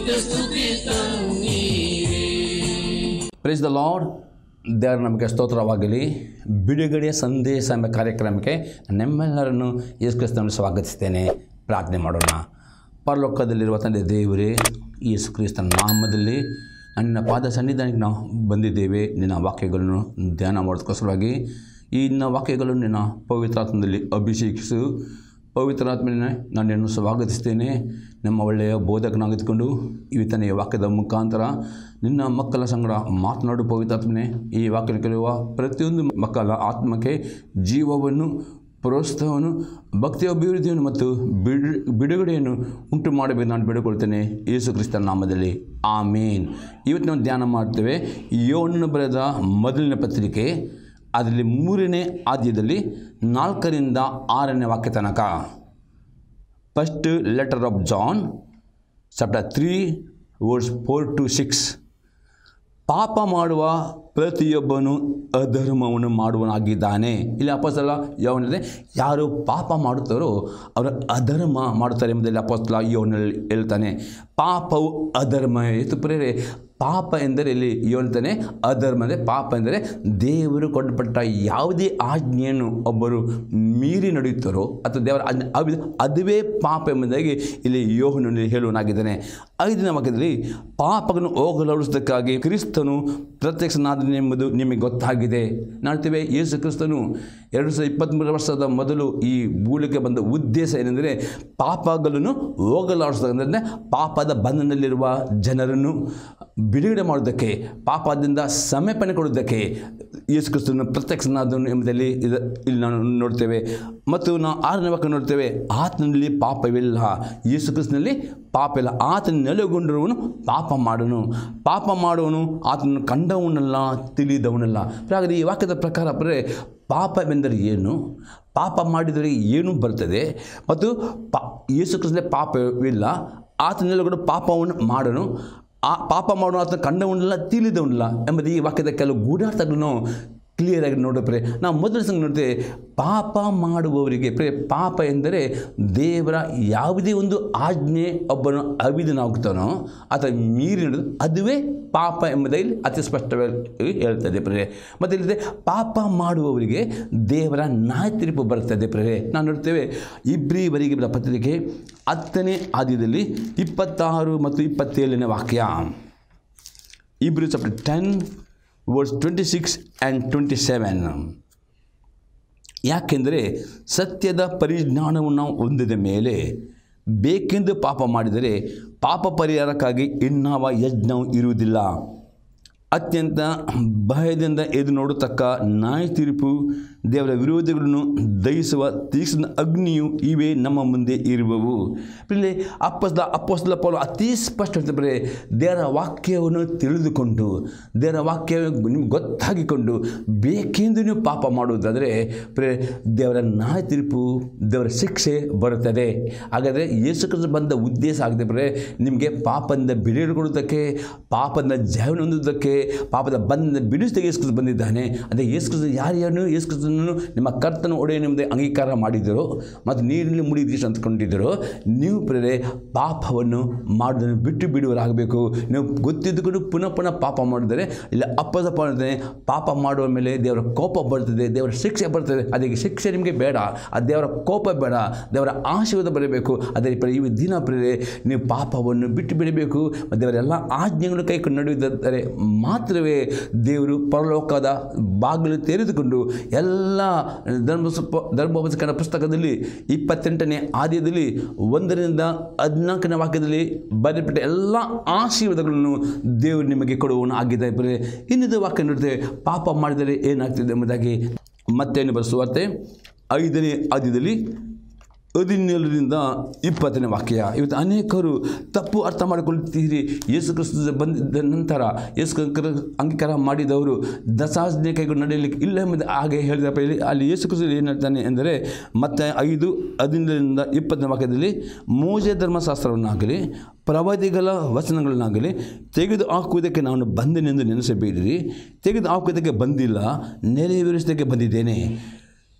praise the lord ದೇವರ ನಮಗೆ ಸ್ತೋತ್ರವಾಗಲಿ ಬಿಡುಗಡೆಯ ಸಂದೇಶ ಎಂಬ ಕಾರ್ಯಕ್ರಮಕ್ಕೆ ನಮ್ಮೆಲ್ಲರನ್ನು ಯೇಸು ಕ್ರಿಸ್ತನಲ್ಲಿ ಸ್ವಾಗತಿಸ್ತೇನೆ ಪ್ರಾರ್ಥನೆ ಮಾಡೋಣ ಪರಲೋಕದಲ್ಲಿರುವ ತಂದೆ ದೇವರೇ ಯೇಸು ಕ್ರಿಸ್ತನ ನಾಮದಲ್ಲಿ ನನ್ನ ಪಾದ ಸನ್ನಿಧಾನಕ್ಕೆ ನಾವು ಬಂದಿದ್ದೇವೆ ನಿನ್ನ ವಾಕ್ಯಗಳನ್ನು ಧ್ಯಾನ ಮಾಡೋದಕ್ಕೋಸ್ಕರವಾಗಿ ಈ ನಿನ್ನ ವಾಕ್ಯಗಳನ್ನು ನಿನ್ನ ಪವಿತ್ರಾತ್ಮದಲ್ಲಿ ಅಭಿಷೇಕಿಸು ಪವಿತ್ರಾತ್ಮನೇ ನಾನು ನಿನ್ನನ್ನು ಸ್ವಾಗತಿಸ್ತೇನೆ ನಮ್ಮ ಒಳ್ಳೆಯ ಬೋಧಕನಾಗಿದ್ದುಕೊಂಡು ಇವತ್ತನೆಯ ವಾಕ್ಯದ ಮುಖಾಂತರ ನಿನ್ನ ಮಕ್ಕಳ ಸಂಗಡ ಮಾತನಾಡು ಪವಿತ್ರಾತ್ಮನೆ ಈ ವಾಕ್ಯ ಕೇಳುವ ಪ್ರತಿಯೊಂದು ಮಕ್ಕಳ ಆತ್ಮಕ್ಕೆ ಜೀವವನ್ನು ಪ್ರೋತ್ಸಾಹವನ್ನು ಭಕ್ತಿಯ ಅಭಿವೃದ್ಧಿಯನ್ನು ಮತ್ತು ಬಿಡು ಬಿಡುಗಡೆಯನ್ನು ಉಂಟು ಮಾಡಬೇಕು ನಾನು ಬೇಡಿಕೊಳ್ತೇನೆ ಯೇಸು ಕ್ರಿಸ್ತನ ನಾಮದಲ್ಲಿ ಆಮೇನ್ ಇವತ್ತು ನಾವು ಧ್ಯಾನ ಮಾಡ್ತೇವೆ ಯೋನ ಬರೆದ ಮೊದಲನೇ ಪತ್ರಿಕೆ ಅದರಲ್ಲಿ ಮೂರನೇ ಆದ್ಯದಲ್ಲಿ ನಾಲ್ಕರಿಂದ ಆರನೇ ವಾಕ್ಯ ತನಕ first letter of John chapter three words four to six ಪಾಪ ಮಾಡುವ ಪ್ರತಿಯೊಬ್ಬನು ಅಧರ್ಮವನ್ನು ಮಾಡುವನಾಗಿದ್ದಾನೆ ಇಲ್ಲಿ ಅಪಸ್ತಲ ಯಾವನಿದೆ ಯಾರು ಪಾಪ ಮಾಡುತ್ತಾರೋ ಅವರು ಅಧರ್ಮ ಮಾಡುತ್ತಾರೆ ಎಂಬುದರಲ್ಲಿ ಅಪಸ್ತಲ ಯೋನಲ್ಲಿ ಹೇಳ್ತಾನೆ ಪಾಪವು ಅಧರ್ಮ ಎಷ್ಟು ಪ್ರೇರೆ ಪಾಪ ಎಂದರೆ ಇಲ್ಲಿ ಹೇಳ್ತಾನೆ ಅಧರ್ಮ ಅಂದರೆ ಪಾಪ ಎಂದರೆ ದೇವರು ಕೊಟ್ಟಪಟ್ಟ ಯಾವುದೇ ಆಜ್ಞೆಯನ್ನು ಒಬ್ಬರು ಮೀರಿ ನಡೆಯುತ್ತಾರೋ ಅಥವಾ ದೇವರ ಆಜ್ಞೆ ಅವಿ- ಅದುವೇ ಪಾಪ ಎಂಬುದಾಗಿ ಇಲ್ಲಿ ಯೋಹನಲ್ಲಿ ಹೇಳುವನಾಗಿದ್ದಾನೆ ಐದನೇ ವಾಕ್ಯದಲ್ಲಿ ಪಾಪಗಳನ್ನು ಹೋಗಲಾಡಿಸೋದಕ್ಕಾಗಿ ಕ್ರಿಸ್ತನು ಪ್ರತ್ಯಕ್ಷನಾದನೆಂಬುದು ನಿಮಗೆ ಗೊತ್ತಾಗಿದೆ ನಾಡ್ತೇವೆ ಯೇಸು ಕ್ರಿಸ್ತನು ಎರಡು ಸಾವಿರದ ಇಪ್ಪತ್ತ್ಮೂರು ವರ್ಷದ ಮೊದಲು ಈ ಭೂಲಕ್ಕೆ ಬಂದ ಉದ್ದೇಶ ಏನೆಂದರೆ ಪಾಪಗಳನ್ನು ಹೋಗಲಾಡಿಸೋದಂದರೆ ಪಾಪದ ಬಂಧನದಲ್ಲಿರುವ ಜನರನ್ನು ಬಿಡುಗಡೆ ಮಾಡೋದಕ್ಕೆ ಪಾಪದಿಂದ ಸಮರ್ಪಣೆ ಕೊಡೋದಕ್ಕೆ ಯೇಸು ಕ್ರಿಸ್ತನು ಪ್ರತ್ಯಕ್ಷನಾದನು ಎಂಬುದರಲ್ಲಿ ಇದು ಇಲ್ಲಿ ನಾವು ನೋಡ್ತೇವೆ ಮತ್ತು ನಾವು ಆರನೇ ವಾಕ್ಯ ನೋಡ್ತೇವೆ ಆತನಲ್ಲಿ ಪಾಪವಿಲ್ಲ ಯೇಸು ಕ್ರಿಸ್ತನಲ್ಲಿ ಪಾಪ ಇಲ್ಲ ಆತನ ನೆಲೆಗೊಂಡಿರುವನು ಪಾಪ ಮಾಡೋನು ಪಾಪ ಮಾಡುವನು ಆತನನ್ನು ಕಂಡವನಲ್ಲ ತಿಳಿದವನಲ್ಲ ಹಾಗಾದರೆ ಈ ವಾಕ್ಯದ ಪ್ರಕಾರ ಬರೇ ಪಾಪವೆಂದರೆ ಏನು ಪಾಪ ಮಾಡಿದರೆ ಏನು ಬರ್ತದೆ ಮತ್ತು ಪಾ ಯೇಸು ಕ್ರಿಸ್ತನೇ ಪಾಪವಿಲ್ಲ ಆತನೆಲ್ಲ ಕೂಡ ಪಾಪವನ್ನು ಮಾಡನು ಆ ಪಾಪ ಮಾಡುವ ಆತನ ಕಂಡವನಲ್ಲ ತಿಳಿದವನಲ್ಲ ಎಂಬುದು ಈ ವಾಕ್ಯದ ಕೆಲವು ಗೂಢಾರ್ಥಗಳನ್ನು ಕ್ಲಿಯರಾಗಿ ನೋಡಪ್ರೆ ನಾವು ಮೊದಲ ಸಂಗ ನೋಡ್ತೇವೆ ಪಾಪ ಮಾಡುವವರಿಗೆ ಪ್ರೇ ಪಾಪ ಎಂದರೆ ದೇವರ ಯಾವುದೇ ಒಂದು ಆಜ್ಞೆ ಒಬ್ಬನು ಅವಿಧನಾಗ್ತಾನೋ ಅಥವಾ ಮೀರಿ ನಡೆದು ಅದುವೇ ಪಾಪ ಎಂಬುದಾಗಿ ಅತಿ ಸ್ಪಷ್ಟವಾಗಿ ಹೇಳ್ತದೆ ಪ್ರೇ ಮತ್ತು ಇಲ್ಲಿದೆ ಪಾಪ ಮಾಡುವವರಿಗೆ ದೇವರ ನ್ಯಾಯ ತೀರ್ಪು ಬರ್ತದೆ ಪ್ರೇ ನಾವು ನೋಡ್ತೇವೆ ಇಬ್ರಿವರಿಗೆ ಬರೆದ ಪತ್ರಿಕೆ ಹತ್ತನೇ ಆದ್ಯದಲ್ಲಿ ಇಪ್ಪತ್ತಾರು ಮತ್ತು ಇಪ್ಪತ್ತೇಳನೇ ವಾಕ್ಯ ಇಬ್ರು chapter ten verse twenty six and twenty seven ಯಾಕೆಂದರೆ ಸತ್ಯದ ಪರಿಜ್ಞಾನವನ್ನು ನಾವು ಹೊಂದಿದ ಮೇಲೆ ಬೇಕೆಂದು ಪಾಪ ಮಾಡಿದರೆ ಪಾಪ ಪರಿಹಾರಕ್ಕಾಗಿ ಇನ್ನಾವ ಯಜ್ಞವು ಇರುವುದಿಲ್ಲ ಅತ್ಯಂತ ಭಯದಿಂದ ಎದು ನೋಡತಕ್ಕ ನ್ಯಾಯ ತೀರ್ಪು ದೇವರ ವಿರೋಧಿಗಳನ್ನು ದಹಿಸುವ ತೀಕ್ಷ್ಣ ಅಗ್ನಿಯು ಇವೇ ನಮ್ಮ ಮುಂದೆ ಇರುವವು ಇಲ್ಲಿ ಅಪ್ಪಸ್ದ ಅಪ್ಪಸ್ದ ಪೌಲ ಅತಿ ಸ್ಪಷ್ಟ ಬರೀ ದೇವರ ವಾಕ್ಯವನ್ನು ತಿಳಿದುಕೊಂಡು ದೇವರ ವಾಕ್ಯ ನಿಮ್ಗೆ ಗೊತ್ತಾಗಿಕೊಂಡು ಬೇಕೆಂದು ನೀವು ಪಾಪ ಮಾಡುವುದಾದರೆ ಪ್ರೇ ದೇವರ ನ್ಯಾಯ ತೀರ್ಪು ದೇವರ ಶಿಕ್ಷೆ ಬರುತ್ತದೆ ಹಾಗಾದರೆ ಯೇಸು ಕ್ರಿಸ್ತ ಬಂದ ಉದ್ದೇಶ ಆಗಿದೆ ಬರೇ ನಿಮಗೆ ಪಾಪದಿಂದ ಬಿಡುಗಡೆ ಕೊಡುವುದಕ್ಕೆ ಪಾಪದಿಂದ ಜೀವನ ಹೊಂದುವುದಕ್ಕೆ ಪಾಪದ ಬಂದ ಬಿಡಿಸಿ ಯೇಸು ಬಂದಿದ್ದಾನೆ ಅದೇ ಯೇಸು ಕ್ರಿಸ್ತ ಯಾರ್ಯಾರನ್ನು ಯೇಸು ಕ್ರಿಸ್ತನನ್ನು ನಿಮ್ಮ ಕರ್ತನ ಒಡೆಯ ನಿಮ್ಮದೇ ಅಂಗೀಕಾರ ಮಾಡಿದರು ಮತ್ತು ನೀರಿನಲ್ಲಿ ಮುಡಿದೀಶ ಅಂದ್ಕೊಂಡಿದ್ದರು ನೀವು ಪ್ರೇರೆ ಪಾಪವನ್ನು ಮಾಡೋದನ್ನು ಬಿಟ್ಟು ಬಿಡುವರಾಗಬೇಕು ನೀವು ಗೊತ್ತಿದ್ದುಕೊಂಡು ಪುನಃ ಪುನಃ ಪಾಪ ಮಾಡಿದರೆ ಇಲ್ಲ ಅಪ್ಪದ ಮಾಡಿದ್ರೆ ಪಾಪ ಮಾಡುವ ಮೇಲೆ ದೇವರ ಕೋಪ ಬರ್ತದೆ ದೇವರ ಶಿಕ್ಷೆ ಬರ್ತದೆ ಅದಕ್ಕೆ ಶಿಕ್ಷೆ ನಿಮಗೆ ಬೇಡ ಆ ದೇವರ ಕೋಪ ಬೇಡ ದೇವರ ಆಶೀರ್ವಾದ ಬರಬೇಕು ಅದೇ ಪ್ರ- ಈ ದಿನ ಪ್ರೇರೆ ನೀವು ಪಾಪವನ್ನು ಬಿಟ್ಟು ಬಿಡಬೇಕು ಮತ್ತು ದೇವರ ಎಲ್ಲ ಆಜ್ಞೆಗಳು ಕೈಕೊಂಡು ನಡೆಯುತ್ತಿದ್ದರೆ ಮಾತ್ರವೇ ದೇವರು ಪರಲೋಕದ ಬಾಗಿಲು ತೆರೆದುಕೊಂಡು ಎಲ್ಲ ಧರ್ಮ ಧರ್ಮೋಪಸ್ಕರ ಪುಸ್ತಕದಲ್ಲಿ ಇಪ್ಪತ್ತೆಂಟನೇ ಆದ್ಯದಲ್ಲಿ ಒಂದರಿಂದ ಹದಿನಾಲ್ಕನೇ ವಾಕ್ಯದಲ್ಲಿ ಬರೆಯಲ್ಪಟ್ಟ ಎಲ್ಲ ಆಶೀರ್ವಾದಗಳನ್ನು ದೇವರು ನಿಮಗೆ ಕೊಡುವವನು ಆಗಿದ್ದಾರೆ ಬರೀ ಇನ್ನಿದ ವಾಕ್ಯ ನೋಡಿದ್ರೆ ಪಾಪ ಮಾಡಿದರೆ ಏನಾಗ್ತದೆ ಎಂಬುದಾಗಿ ಮತ್ತೇನು ಬರೆಸುವಾರ್ತೆ ಐದನೇ ಆದ್ಯದಲ್ಲಿ ಹದಿನೇಳರಿಂದ ಇಪ್ಪತ್ತನೇ ವಾಕ್ಯ ಇವತ್ತು ಅನೇಕರು ತಪ್ಪು ಅರ್ಥ ಮಾಡಿಕೊಳ್ಳುತ್ತೀರಿ ಯೇಸು ಕ್ರಿಸ್ತ ಬಂದಿದ್ದ ನಂತರ ಯೇಸು ಕ್ರಿಸ್ತ ಅಂಗೀಕಾರ ಮಾಡಿದವರು ದಸಾಜ್ಞೆ ಕೈಗಳು ನಡೆಯಲಿಕ್ಕೆ ಇಲ್ಲ ಎಂಬುದು ಹಾಗೆ ಹೇಳಿದ ಇಲ್ಲಿ ಅಲ್ಲಿ ಯೇಸು ಕ್ರಿಸ್ತ ಏನು ಹೇಳ್ತಾನೆ ಎಂದರೆ ಮತ್ತೆ ಐದು ಹದಿನೇಳರಿಂದ ಇಪ್ಪತ್ತನೇ ವಾಕ್ಯದಲ್ಲಿ ಮೋಜೆ ಧರ್ಮಶಾಸ್ತ್ರವನ್ನಾಗಲಿ ಪ್ರವಾದಿಗಳ ವಚನಗಳನ್ನಾಗಲಿ ತೆಗೆದು ಹಾಕುವುದಕ್ಕೆ ನಾನು ಬಂದೆನೆಂದು ನೆನೆಸಬೇಡಿರಿ ತೆಗೆದು ಹಾಕುವುದಕ್ಕೆ ಬಂದಿಲ್ಲ ನೆರವೇರಿಸೋದಕ್ಕೆ ಬಂದಿದ್ದೇನೆ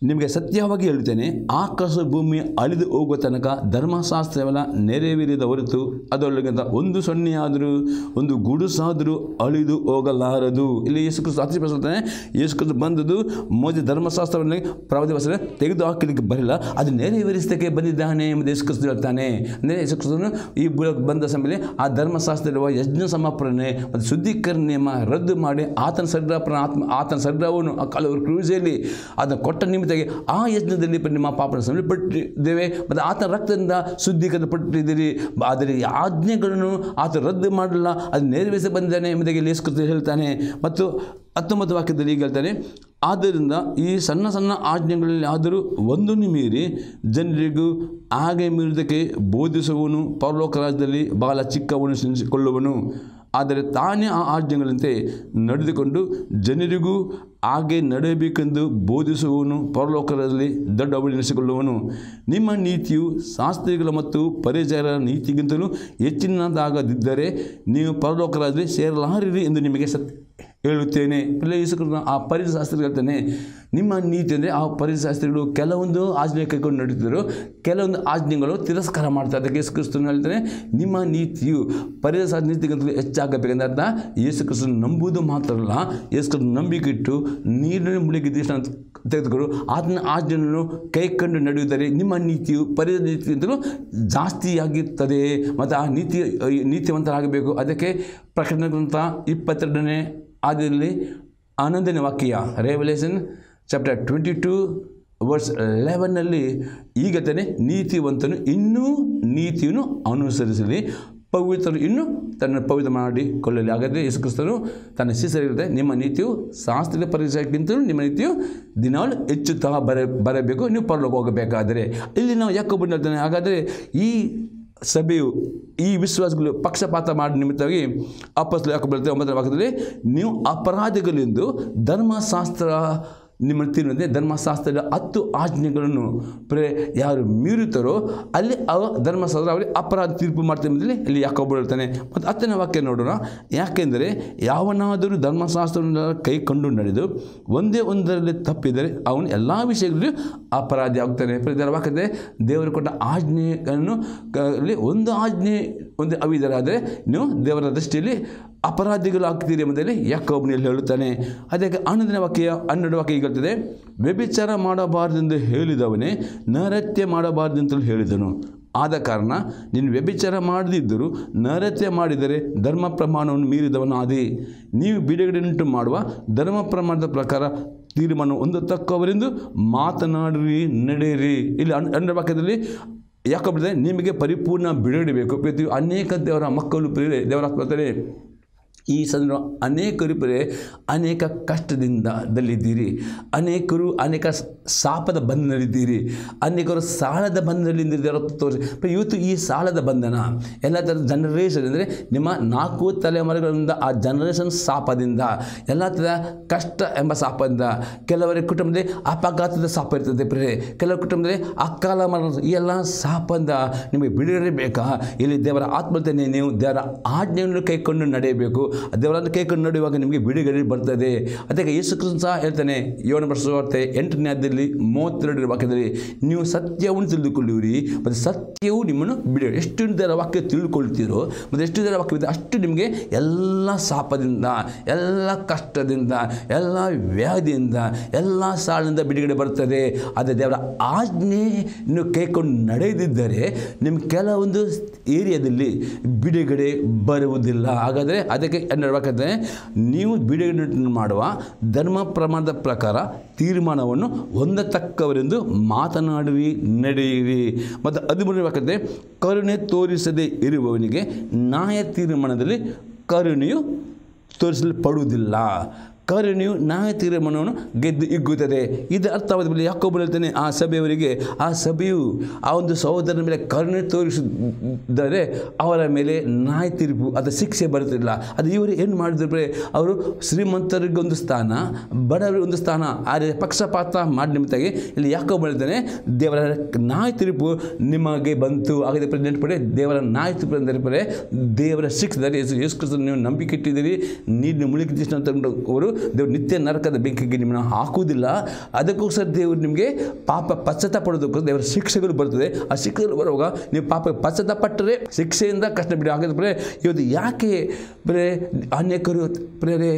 ನಿಮಗೆ ಸತ್ಯವಾಗಿ ಹೇಳ್ತೇನೆ ಆಕಾಶ ಭೂಮಿ ಅಳಿದು ಹೋಗುವ ತನಕ ಧರ್ಮಶಾಸ್ತ್ರವೆಲ್ಲ ನೆರವೇರಿದ ಹೊರತು ಅದರೊಳಗಿಂತ ಒಂದು ಸೊನ್ನೆಯಾದರೂ ಒಂದು ಗುಡುಸಾದರೂ ಅಳಿದು ಹೋಗಲಾರದು ಇಲ್ಲಿ ಯೇಸು ಕ್ರಿಸ್ತು ಅತಿ ಹೇಳ್ತಾನೆ ಯೇಸು ಕ್ರಿಸ್ತು ಬಂದದ್ದು ಮೋದಿ ಧರ್ಮಶಾಸ್ತ್ರವನ್ನು ಪ್ರವಾದಿ ವಚನ ತೆಗೆದು ಹಾಕಲಿಕ್ಕೆ ಬರಲಿಲ್ಲ ಅದು ನೆರವೇರಿಸಲಿಕ್ಕೆ ಬಂದಿದ್ದಾನೆ ಎಂಬುದು ಯೇಸು ಕ್ರಿಸ್ತು ಹೇಳ್ತಾನೆ ಅಂದರೆ ಯೇಸು ಕ್ರಿಸ್ತನು ಈ ಭೂಲೋಕಕ್ಕೆ ಬಂದ ಸಮಯದಲ್ಲಿ ಆ ಧರ್ಮಶಾಸ್ತ್ರದಲ್ಲಿರುವ ಯಜ್ಞ ಸಮಾಪರಣೆ ಮತ್ತು ಶುದ್ಧೀಕರಣ ನಿಯಮ ರದ್ದು ಮಾಡಿ ಆತನ ಸರ್ಗ್ರಾಪನ ಆತ್ಮ ಆತನ ಸರ್ಗ್ರಹವನ್ನು ಆ ಕೆಲವರು ಕ್ರೂಸೆಯಲ್ಲಿ ಅದನ್ನು ಕೊಟ್ಟ ನಿಮಿತ್ತಾಗಿ ಆ ಯಜ್ಞದಲ್ಲಿ ನಿಮ್ಮ ಪಾಪನ ಸಮಯಪಟ್ಟಿದ್ದೇವೆ ಮತ್ತು ಆತನ ರಕ್ತದಿಂದ ಶುದ್ಧೀಕರಣ ಪಟ್ಟಿದ್ದೀರಿ ಆದರೆ ಈ ಆಜ್ಞೆಗಳನ್ನು ಆತ ರದ್ದು ಮಾಡಲ್ಲ ಅದು ನೆರವೇರಿಸಿ ಬಂದಿದ್ದಾನೆ ಎಂಬುದಾಗಿ ಯೇಸು ಕ್ರಿಸ್ತು ಹೇಳ್ತಾನೆ ಮತ್ತು ಹತ್ತೊಂಬತ್ತು ವಾಕ್ಯದಲ್ಲಿ ಈಗ ಹೇಳ್ತಾನೆ ಆದ್ದರಿಂದ ಈ ಸಣ್ಣ ಸಣ್ಣ ಆಜ್ಞೆಗಳಲ್ಲಿ ಆದರೂ ಒಂದನ್ನು ಮೀರಿ ಜನರಿಗೂ ಹಾಗೆ ಮೀರಿದಕ್ಕೆ ಬೋಧಿಸುವವನು ಪರಲೋಕ ರಾಜ್ಯದಲ್ಲಿ ಬಹಳ ಚಿಕ್ಕವನು ಸಿನಿಸಿಕೊಳ್ಳುವನು ಆದರೆ ತಾನೇ ಆ ಆಜ್ಞೆಗಳಂತೆ ನಡೆದುಕೊಂಡು ಜನರಿಗೂ ಹಾಗೆ ನಡೆಯಬೇಕೆಂದು ಬೋಧಿಸುವವನು ಪರಲೋಕದಲ್ಲಿ ದೊಡ್ಡವನೆನಿಸಿಕೊಳ್ಳುವನು ನಿಮ್ಮ ನೀತಿಯು ಶಾಸ್ತ್ರಿಗಳ ಮತ್ತು ಪರಿಚಯರ ನೀತಿಗಿಂತಲೂ ಹೆಚ್ಚಿನದಾಗದಿದ್ದರೆ ನೀವು ಪರಲೋಕರಾಜಲ್ಲಿ ಸೇರಲಾರಿರಿ ಎಂದು ನಿಮಗೆ ಸತ್ ಹೇಳುತ್ತೇನೆ ಇಲ್ಲ ಯೇಸು ಕ್ರಿಸ್ತನು ಆ ಪರಿಶಾಸ್ತ್ರಿ ಹೇಳ್ತಾನೆ ನಿಮ್ಮ ನೀತಿ ಅಂದರೆ ಆ ಪರಿಶಾಸ್ತ್ರಿಗಳು ಕೆಲವೊಂದು ಆಜ್ಞೆ ಕೈಕೊಂಡು ನಡೀತಿದ್ರು ಕೆಲವೊಂದು ಆಜ್ಞೆಗಳು ತಿರಸ್ಕಾರ ಮಾಡ್ತಾರೆ ಅದಕ್ಕೆ ಯೇಸು ಕ್ರಿಸ್ತನು ಹೇಳ್ತಾನೆ ನಿಮ್ಮ ನೀತಿಯು ಪರಿಶಾಸ್ತ್ರ ನೀತಿಗಿಂತಲೂ ಹೆಚ್ಚಾಗಬೇಕಂದ್ರೆ ಅರ್ಥ ಯೇಸು ಕ್ರಿಸ್ತನು ನಂಬುವುದು ಮಾತ್ರ ಅಲ್ಲ ಯೇಸು ಕ್ರಿಸ್ತನು ನಂಬಿಕೆ ಇಟ್ಟು ನೀರಿನ ಮುಳುಗಿ ದೇಶ ತೆಗೆದುಕೊಂಡು ಆತನ ಆಜ್ಞೆಯನ್ನು ಕೈಕೊಂಡು ನಡೆಯುವುದರೆ ನಿಮ್ಮ ನೀತಿಯು ಪರಿದ ನೀತಿಗಿಂತಲೂ ಜಾಸ್ತಿಯಾಗಿರ್ತದೆ ಮತ್ತು ಆ ನೀತಿ ನೀತಿವಂತರಾಗಬೇಕು ಅದಕ್ಕೆ ಪ್ರಕಟಣೆ ಗ್ರಂಥ ಇಪ್ಪತ್ತೆರಡನೇ ಆದಿಯಲ್ಲಿ ಹನ್ನೊಂದನೇ ವಾಕ್ಯ Revelation chapter twenty two verse ಲೆವೆನ್ನಲ್ಲಿ ಈಗ ತಾನೆ ನೀತಿವಂತನು ಇನ್ನೂ ನೀತಿಯನ್ನು ಅನುಸರಿಸಲಿ ಪವಿತ್ರನು ಇನ್ನೂ ತನ್ನ ಪವಿತ್ರ ಮಾಡಿಕೊಳ್ಳಲಿ ಹಾಗಾದರೆ ಯೇಸು ಕ್ರಿಸ್ತನು ತನ್ನ ಶಿಷ್ಯರಿರುತ್ತೆ ನಿಮ್ಮ ನೀತಿಯು ಶಾಸ್ತ್ರೀಯ ಪರಿಚಯಕ್ಕಿಂತಲೂ ನಿಮ್ಮ ನೀತಿಯು ದಿನಾಲು ಹೆಚ್ಚುತ್ತಾ ಬರ ಬರಬೇಕು ನೀವು ಪರಲೋಕ ಹೋಗಬೇಕಾದರೆ ಇಲ್ಲಿ ನಾವು ಯಾಕೆ ಹೇಳ್ತಾನೆ ಹಾಗಾದರೆ ಈ ಸಭೆಯು ಈ ವಿಶ್ವಾಸಗಳು ಪಕ್ಷಪಾತ ಮಾಡಿ ನಿಮಿತ್ತವಾಗಿ ಅಪ್ಪಸ್ಲು ಯಾಕೆ ಬರುತ್ತೆ ಒಂಬತ್ತರ ಭಾಗದಲ್ಲಿ ನೀವು ಅಪರಾಧಿಗಳೆಂದು ಧರ್ಮಶಾಸ್ತ್ರ ನಿಮ್ಮ ತೀರ್ಮಾನ ಧರ್ಮಶಾಸ್ತ್ರದ ಹತ್ತು ಆಜ್ಞೆಗಳನ್ನು ಪ್ರೇ ಯಾರು ಮೀರುತ್ತಾರೋ ಅಲ್ಲಿ ಅವ ಧರ್ಮಶಾಸ್ತ್ರ ಅವರಿಗೆ ಅಪರಾಧ ತೀರ್ಪು ಮಾಡ್ತಾರೆ ಎಂಬುದರಲ್ಲಿ ಇಲ್ಲಿ ಯಾಕೊಬ್ಬ ಹೇಳ್ತಾನೆ ಮತ್ತು ಹತ್ತನೇ ವಾಕ್ಯ ನೋಡೋಣ ಯಾಕೆಂದರೆ ಯಾವನಾದರೂ ಧರ್ಮಶಾಸ್ತ್ರವನ್ನು ಕೈ ಕೊಂಡು ನಡೆದು ಒಂದೇ ಒಂದರಲ್ಲಿ ತಪ್ಪಿದರೆ ಅವನು ಎಲ್ಲ ವಿಷಯಗಳಲ್ಲೂ ಅಪರಾಧಿ ಆಗ್ತಾನೆ ಇದರ ವಾಕ್ಯತೆ ದೇವರು ಕೊಟ್ಟ ಆಜ್ಞೆಯನ್ನು ಕ- ಅಲ್ಲಿ ಒಂದು ಆಜ್ಞೆ ಒಂದು ಅವಿದರಾದರೆ ನೀವು ದೇವರ ದೃಷ್ಟಿಯಲ್ಲಿ ಅಪರಾಧಿಗಳಾಗ್ತೀರಿ ಎಂಬುದರಲ್ಲಿ ಯಾಕೊಬ್ಬನಲ್ಲಿ ಹೇಳುತ್ತಾನೆ ಅದಕ್ಕೆ ಹನ್ನೊಂದನೇ ವಾಕ್ಯ ಹನ್ನೆರಡು ವಾಕ್ಯ ಈಗ ಹೇಳ್ತದೆ ವ್ಯಭಿಚಾರ ಮಾಡಬಾರದೆಂದು ಹೇಳಿದವನೇ ನರತ್ಯ ಮಾಡಬಾರದೆಂತಲೂ ಹೇಳಿದನು ಆದ ಕಾರಣ ನೀನು ವ್ಯಭಿಚಾರ ಮಾಡದಿದ್ದರೂ ನರತ್ಯ ಮಾಡಿದರೆ ಧರ್ಮ ಪ್ರಮಾಣವನ್ನು ಮೀರಿದವನಾದಿ ನೀವು ಬಿಡುಗಡೆಯುಂಟು ಮಾಡುವ ಧರ್ಮ ಪ್ರಮಾಣದ ಪ್ರಕಾರ ತೀರ್ಮಾನ ಹೊಂದತಕ್ಕವರೆಂದು ಮಾತನಾಡಿರಿ ನಡೆಯಿರಿ ಇಲ್ಲಿ ಹನ್- ಹನ್ನೆರಡು ವಾಕ್ಯದಲ್ಲಿ ಯಾಕಂದ್ರೆ ನಿಮಗೆ ಪರಿಪೂರ್ಣ ಬಿಡುಗಡೆ ಬೇಕು ಪ್ರತಿ ಅನೇಕ ದೇವರ ಮಕ್ಕಳು ಪ್ರಿಯರೇ ದೇವರ ಆತ್ಮತರೇ ಈ ಸಂದರ್ಭ ಅನೇಕರು ಪ್ರಿಯರೇ ಅನೇಕ ಕಷ್ಟದಿಂದ ದಲ್ಲಿದ್ದೀರಿ ಅನೇಕರು ಅನೇಕ ಸ- ಶಾಪದ ಬಂಧನಲ್ಲಿದ್ದೀರಿ ಅನೇಕರು ಸಾಲದ ಬಂಧನದಲ್ಲಿ ದೇವರ ತೋರಿಸಿ ಪ್ರಿಯ, ಇವತ್ತು ಈ ಸಾಲದ ಬಂಧನ ಎಲ್ಲ ಥರದ ಜನರೇಷನ್ ಅಂದರೆ ನಿಮ್ಮ ನಾಲ್ಕು ತಲೆಮಾರುಗಳಿಂದ ಆ ಜನರೇಷನ್ ಶಾಪದಿಂದ ಎಲ್ಲ ಥರದ ಕಷ್ಟ ಎಂಬ ಶಾಪದಿಂದ ಕೆಲವರ ಕುಟುಂಬದಲ್ಲಿ ಅಪಘಾತದ ಶಾಪ ಇರ್ತದೆ ಪ್ರಿಯರೇ ಕೆಲವರ ಕುಟುಂಬದಲ್ಲಿ ಅಕಾಲ ಮರಣ ಈ ಎಲ್ಲ ಶಾಪದಿಂದ ನಿಮಗೆ ಬಿಡುಗಡೆ ಬೇಕಾ ಇಲ್ಲಿ ದೇವರ ಆತ್ಮತನೇ ನೀವು ದೇವರ ಆಜ್ಞೆಯನ್ನು ಕೈಕೊಂಡು ನಡೆಯಬೇಕು ದೇವರನ್ನು ಕೈಕೊಂಡು ನಡೆಯುವಾಗ ನಿಮಗೆ ಬಿಡುಗಡೆ ಬರ್ತದೆ ಅದಕ್ಕೆ ಯೇಸು ಕ್ರಿಸ್ತ ಸಹ ಹೇಳ್ತಾನೆ ಯೋನ ವಾರ್ತೆ ಎಂಟನೇ ಅಧ್ಯಾಯದಲ್ಲಿ ಮೂವತ್ತೆರಡರ ವಾಕ್ಯದಲ್ಲಿ ನೀವು ಸತ್ಯವನ್ನು ತಿಳಿದುಕೊಳ್ಳುವಿರಿ ಮತ್ತು ಸತ್ಯವು ನಿಮ್ಮನ್ನು ಬಿಡುಗಡೆ ಎಷ್ಟು ದೇವರ ವಾಕ್ಯ ತಿಳ್ಕೊಳ್ತೀರೋ ಮತ್ತು ಎಷ್ಟು ದೇವರ ವಾಕ್ಯವಿದೆ ಅಷ್ಟು ನಿಮಗೆ ಎಲ್ಲ ಶಾಪದಿಂದ ಎಲ್ಲ ಕಷ್ಟದಿಂದ ಎಲ್ಲ ವ್ಯಾಧಿಯಿಂದ ಎಲ್ಲ ಸಾಲಿನಿಂದ ಬಿಡುಗಡೆ ಬರ್ತದೆ ಆದರೆ ದೇವರ ಆಜ್ಞೆಯನ್ನು ಕೈಕೊಂಡು ನಡೆಯದಿದ್ದರೆ ನಿಮ್ಮ ಕೆಲವೊಂದು ಏರಿಯಾದಲ್ಲಿ ಬಿಡುಗಡೆ ಬರುವುದಿಲ್ಲ ಹಾಗಾದರೆ ಅದಕ್ಕೆ ನಡಬೇಕಾದ್ರೆ ನೀವು ಬಿಡುಗಡೆ ಮಾಡುವ ಧರ್ಮ ಪ್ರಮಾಣದ ಪ್ರಕಾರ ತೀರ್ಮಾನವನ್ನು ಹೊಂದತಕ್ಕವರೆಂದು ಮಾತನಾಡಿರಿ ನಡೆಯಿರಿ ಮತ್ತು ಹದಿಮೂರನೇ ವಾಕ್ಯತೆ ಕರುಣೆ ತೋರಿಸದೇ ಇರುವವನಿಗೆ ನ್ಯಾಯ ತೀರ್ಮಾನದಲ್ಲಿ ಕರುಣೆಯು ತೋರಿಸಲ್ಪಡುವುದಿಲ್ಲ ಕರುಣೆಯು ನ್ಯಾಯ ತೀರ್ಮಾನವನ್ನು ಗೆದ್ದು ಇಗ್ಗುತ್ತದೆ ಇದು ಅರ್ಥವಾದ ಮೇಲೆ ಯಾಕೊಬ್ಬರು ಹೇಳ್ತಾನೆ ಆ ಸಭೆಯವರಿಗೆ ಆ ಸಭೆಯು ಆ ಒಂದು ಸಹೋದರನ ಮೇಲೆ ಕರುಣೆ ತೋರಿಸಿದರೆ ಅವರ ಮೇಲೆ ನ್ಯಾಯ ತೀರ್ಪು ಅಥವಾ ಶಿಕ್ಷೆ ಬರುತ್ತಿಲ್ಲ ಅದು ಇವರು ಏನು ಮಾಡಿದ್ರು ಬರೀ ಅವರು ಶ್ರೀಮಂತರಿಗೆ ಒಂದು ಸ್ಥಾನ ಬಡವರಿಗೆ ಒಂದು ಸ್ಥಾನ ಆದರೆ ಪಕ್ಷಪಾತ ಮಾಡಿ ನಿಮಿತ್ತಾಗಿ ಇಲ್ಲಿ ಯಾಕೊಬ್ಬ ಹೇಳ್ತಾನೆ ದೇವರ ನ್ಯಾಯ ತೀರ್ಪು ನಿಮಗೆ ಬಂತು ಹಾಗಾದರೆ ಪ್ರೆಸಿಡೆಂಟ್ ಪಡೆ ದೇವರ ನ್ಯಾಯ ತೀರ್ಪು ಅಂದರೆ ದೇವರ ಶಿಕ್ಷೆ ಯೇಸು ಯೇಸು ಕ್ರಿಸ್ತನ ನೀವು ನಂಬಿಕೆ ಇಟ್ಟಿದ್ದೀರಿ ನೀರಿನ ಮುಳುಗಿ ಅಂತ ಅವರು ದೇವರು ನಿತ್ಯ ನರಕದ ಬೆಂಕಿಗೆ ನಿಮ್ಮನ್ನು ಹಾಕುವುದಿಲ್ಲ ಅದಕ್ಕೋಸ್ಕರ ದೇವರು ನಿಮಗೆ ಪಾಪ ಪಶ್ಚಾತ್ತಾಪ ಪಡೋದಕ್ಕೋಸ್ಕರ ದೇವರ ಶಿಕ್ಷೆಗಳು ಬರ್ತದೆ ಆ ಶಿಕ್ಷೆಗಳು ಬರುವಾಗ ನೀವು ಪಾಪ ಪಶ್ಚಾತ್ತಾಪ ಪಟ್ಟರೆ ಶಿಕ್ಷೆಯಿಂದ ಕಷ್ಟ ಬಿಡಿ ಹಾಗಾದ್ರೆ ಬರೇ ಇವತ್ತು ಯಾಕೆ ಬರೇ ಅನೇಕರು ಪ್ರೇರೆ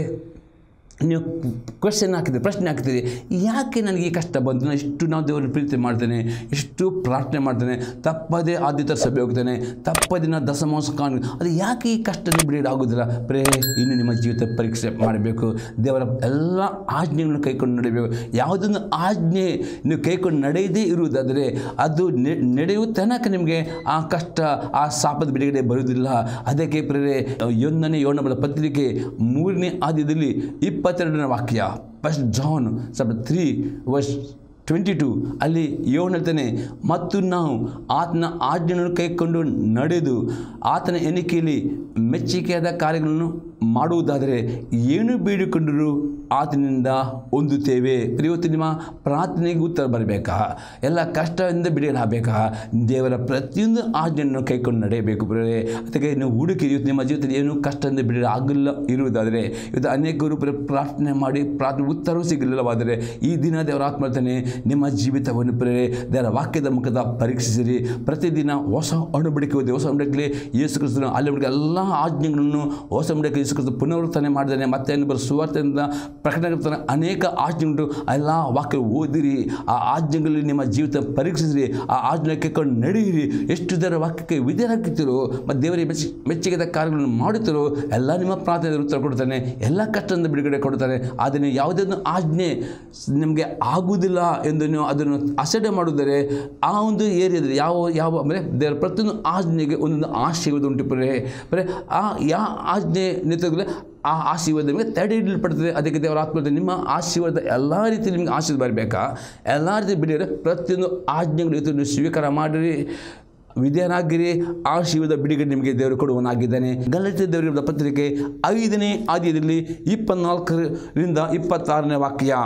ನೀವು ಕ್ವೆಶನ್ ಹಾಕಿದ್ರೆ ಪ್ರಶ್ನೆ ಹಾಕ್ತೀರಿ ಯಾಕೆ ನನಗೆ ಈ ಕಷ್ಟ ಬಂತು ನಾನು ಇಷ್ಟು ನಾವು ದೇವರನ್ನು ಪ್ರೀತಿ ಮಾಡ್ತೇನೆ ಇಷ್ಟು ಪ್ರಾರ್ಥನೆ ಮಾಡ್ತೇನೆ ತಪ್ಪದೇ ಆದಿತ್ಯ ಸಭೆ ಹೋಗ್ತೇನೆ ತಪ್ಪದೇ ನಾನು ದಸಮಾಂಸ ಕಾಣ್ ಅದು ಯಾಕೆ ಈ ಕಷ್ಟ ಬಿಡೋದು ಆಗೋದಿಲ್ಲ ಪ್ರೇ ಇನ್ನು ನಿಮ್ಮ ಜೀವಿತ ಪರೀಕ್ಷೆ ಮಾಡಬೇಕು ದೇವರ ಎಲ್ಲ ಆಜ್ಞೆಗಳನ್ನು ಕೈಕೊಂಡು ನಡೆಯಬೇಕು ಯಾವುದೊಂದು ಆಜ್ಞೆ ನೀವು ಕೈಕೊಂಡು ನಡೆಯದೇ ಇರುವುದಾದರೆ ಅದು ನೆ- ನಡೆಯುವ ತನಕ ನಿಮಗೆ ಆ ಕಷ್ಟ ಆ ಶಾಪದ ಬಿಡುಗಡೆ ಬರುವುದಿಲ್ಲ ಅದಕ್ಕೆ ಪ್ರೇರೆ ಒಂದನೇ ಯೋಣಬಲ ಪತ್ರಿಕೆ ಮೂರನೇ ಆದ್ಯದಲ್ಲಿ ಇಪ್ಪತ್ತೆರಡನೇ ವಾಕ್ಯ ಫಸ್ಟ್ ಜಾನ್ ಸ್ವಲ್ಪ ತ್ರೀ ವರ್ಷ ಟ್ವೆಂಟಿ ಟು ಅಲ್ಲಿ ಯೋನ್ ಹೇಳ್ತಾನೆ ಮತ್ತು ನಾವು ಆತನ ಆಜ್ಞೆಯನ್ನು ಕೈಕೊಂಡು ನಡೆದು ಆತನ ಎಣಿಕೆಯಲ್ಲಿ ಮೆಚ್ಚುಗೆಯಾದ ಕಾರ್ಯಗಳನ್ನು ಮಾಡುವುದಾದರೆ ಏನು ಬೇಡಿಕೊಂಡರೂ ಆತನಿಂದ ಹೊಂದುತ್ತೇವೆ ಇವತ್ತು ನಿಮ್ಮ ಪ್ರಾರ್ಥನೆಗೆ ಉತ್ತರ ಬರಬೇಕಾ ಎಲ್ಲ ಕಷ್ಟದಿಂದ ಬಿಡುಗಡೆ ದೇವರ ಪ್ರತಿಯೊಂದು ಆಜ್ಞೆಯನ್ನು ಕೈಕೊಂಡು ನಡೆಯಬೇಕು ಬರೇ ಅದಕ್ಕೆ ನೀವು ಹುಡುಕಿ ಇವತ್ತು ನಿಮ್ಮ ಜೀವಿತದಲ್ಲಿ ಏನು ಕಷ್ಟದಿಂದ ಬಿಡುಗಡೆ ಆಗಲ್ಲ ಇರುವುದಾದರೆ ಇವತ್ತು ಅನೇಕರು ಬರೀ ಪ್ರಾರ್ಥನೆ ಮಾಡಿ ಪ್ರಾರ್ಥನೆ ಉತ್ತರವೂ ಸಿಗಲಿಲ್ಲವಾದರೆ ಈ ದಿನ ದೇವರ ಆತ್ಮ ಹೇಳ್ತಾನೆ ನಿಮ್ಮ ಜೀವಿತವನ್ನು ಪ್ರೇರೆ ದೇವರ ವಾಕ್ಯದ ಮುಖದ ಪರೀಕ್ಷಿಸಿರಿ ಪ್ರತಿದಿನ ಹೊಸ ಅಣುಬಡಿಕೆ ಓದಿ ಹೊಸ ಅಣುಬಡಿಕೆ ಯೇಸು ಕ್ರಿಸ್ತನ ಅಲ್ಲಿ ಎಲ್ಲ ಆಜ್ಞೆಗಳನ್ನು ಹೊಸ ಅಣುಬಡಿಕೆ ಯೇಸು ಕ್ರಿಸ್ತ ಪುನರುತ್ಥಾನೆ ಮಾಡಿದ್ದಾನೆ ಮತ್ತೆ ಇನ್ನೊಬ್ಬರು ಸುವಾರ್ತೆಯಿಂದ ಪ್ರಕಟಣೆ ಅನೇಕ ಆಜ್ಞೆಗಳು ಎಲ್ಲ ವಾಕ್ಯ ಓದಿರಿ ಆ ಆಜ್ಞೆಗಳಲ್ಲಿ ನಿಮ್ಮ ಜೀವಿತ ಪರೀಕ್ಷಿಸಿರಿ ಆ ಆಜ್ಞೆ ಕೇಳ್ಕೊಂಡು ನಡೆಯಿರಿ ಎಷ್ಟು ದೇವರ ವಾಕ್ಯಕ್ಕೆ ವಿಧೇಯರಾಗುತ್ತೀರೋ ಮತ್ತು ದೇವರಿಗೆ ಮೆಚ್ಚಿ ಮೆಚ್ಚುಗೆದ ಕಾರ್ಯಗಳನ್ನು ಮಾಡುತ್ತೀರೋ ಎಲ್ಲ ನಿಮ್ಮ ಪ್ರಾರ್ಥನೆ ಉತ್ತರ ಕೊಡ್ತಾನೆ ಎಲ್ಲ ಕಷ್ಟದಿಂದ ಬಿಡುಗಡೆ ಕೊಡ್ತಾನೆ ಆದರೆ ನೀವು ಯಾವುದೇ ಒಂದು ಆಜ್ಞೆ ನಿಮಗೆ ಆಗುವುದಿಲ್ಲ ಎಂದು ನೀವು ಅದನ್ನು ಅಸಡ್ಡೆ ಮಾಡಿದರೆ ಆ ಒಂದು ಏರಿಯಾದಲ್ಲಿ ಯಾವ ಯಾವ ಅಂದರೆ ದೇವರ ಪ್ರತಿಯೊಂದು ಆಜ್ಞೆಗೆ ಒಂದೊಂದು ಆಶೀರ್ವಾದ ಉಂಟು ಬರೇ ಬರೇ ಆ ಯಾವ ಆಜ್ಞೆ ನಿಂತಾಗಲೇ ಆ ಆಶೀರ್ವಾದ ನಿಮಗೆ ತಡೆ ಹಿಡಿಯಲ್ಪಡ್ತದೆ ಅದಕ್ಕೆ ದೇವರ ಆತ್ಮದ ನಿಮ್ಮ ಆಶೀರ್ವಾದ ಎಲ್ಲ ರೀತಿ ನಿಮಗೆ ಆಶೀರ್ವಾದ ಬರಬೇಕಾ ಎಲ್ಲ ರೀತಿ ಬಿಡಿದರೆ ಪ್ರತಿಯೊಂದು ಆಜ್ಞೆಗಳು ಇವತ್ತು ನೀವು ಸ್ವೀಕಾರ ಮಾಡಿರಿ ವಿದ್ಯಾನಾಗಿರಿ ಆಶೀರ್ವಾದ ಬಿಡುಗಡೆ ನಿಮಗೆ ದೇವರು ಕೊಡುವನಾಗಿದ್ದಾನೆ ಗಲತಿ ದೇವರ ಪತ್ರಿಕೆ ಐದನೇ ಆದ್ಯದಲ್ಲಿ ಇಪ್ಪತ್ನಾಲ್ಕರಿಂದ ಇಪ್ಪತ್ತಾರನೇ ವಾಕ್ಯ